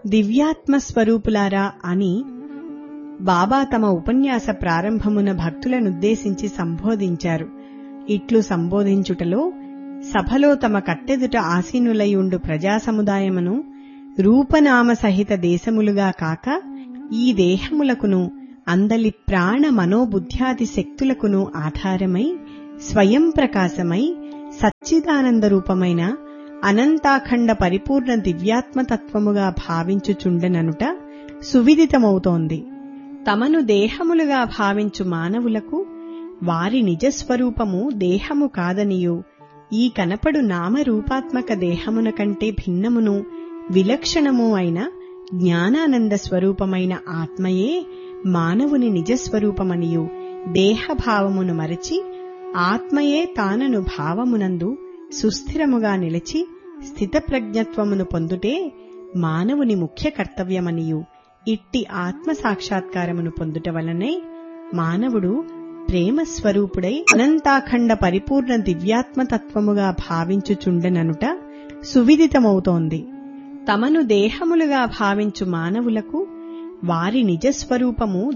దివ్యాత్మ స్వరూపులారా అని బాబా తమ ఉపన్యాస ప్రారంభమున భక్తులనుద్దేశించి సంబోధించారు ఇట్లు సంబోధించుటలో సభలో తమ కట్టెదుట ఆసీనులయుండు ప్రజా సముదాయమును రూపనామ సహిత దేశములుగా కాక ఈ దేహములకును అందలి ప్రాణ మనోబుద్ధ్యాది శక్తులకును ఆధారమై స్వయం ప్రకాశమై సచ్చిదానంద రూపమైన అనంతాఖండ పరిపూర్ణ దివ్యాత్మతత్వముగా భావించుచుండెననుట సువిదితమవుతోంది తమను దేహములుగా భావించు మానవులకు వారి నిజస్వరూపము దేహము కాదనియు ఈ కనపడు నామరూపాత్మక దేహమున కంటే భిన్నమును విలక్షణము అయిన జ్ఞానానంద స్వరూపమైన ఆత్మయే మానవుని నిజస్వరూపమనియు దేహభావమును మరచి ఆత్మయే తానను భావమునందు సుస్థిరముగా నిలిచి స్థితప్రజ్ఞత్వమును పొందుటే మానవుని ముఖ్య కర్తవ్యమనియు ఇట్టి ఆత్మ సాక్షాత్కారమును పొందుట వలనే మానవుడు ప్రేమ స్వరూపుడై అనంతాఖండ పరిపూర్ణ దివ్యాత్మతత్వముగా భావించుచుండెననుట సువిదితమవుతోంది తమను దేహములుగా భావించు మానవులకు వారి నిజస్వరూపము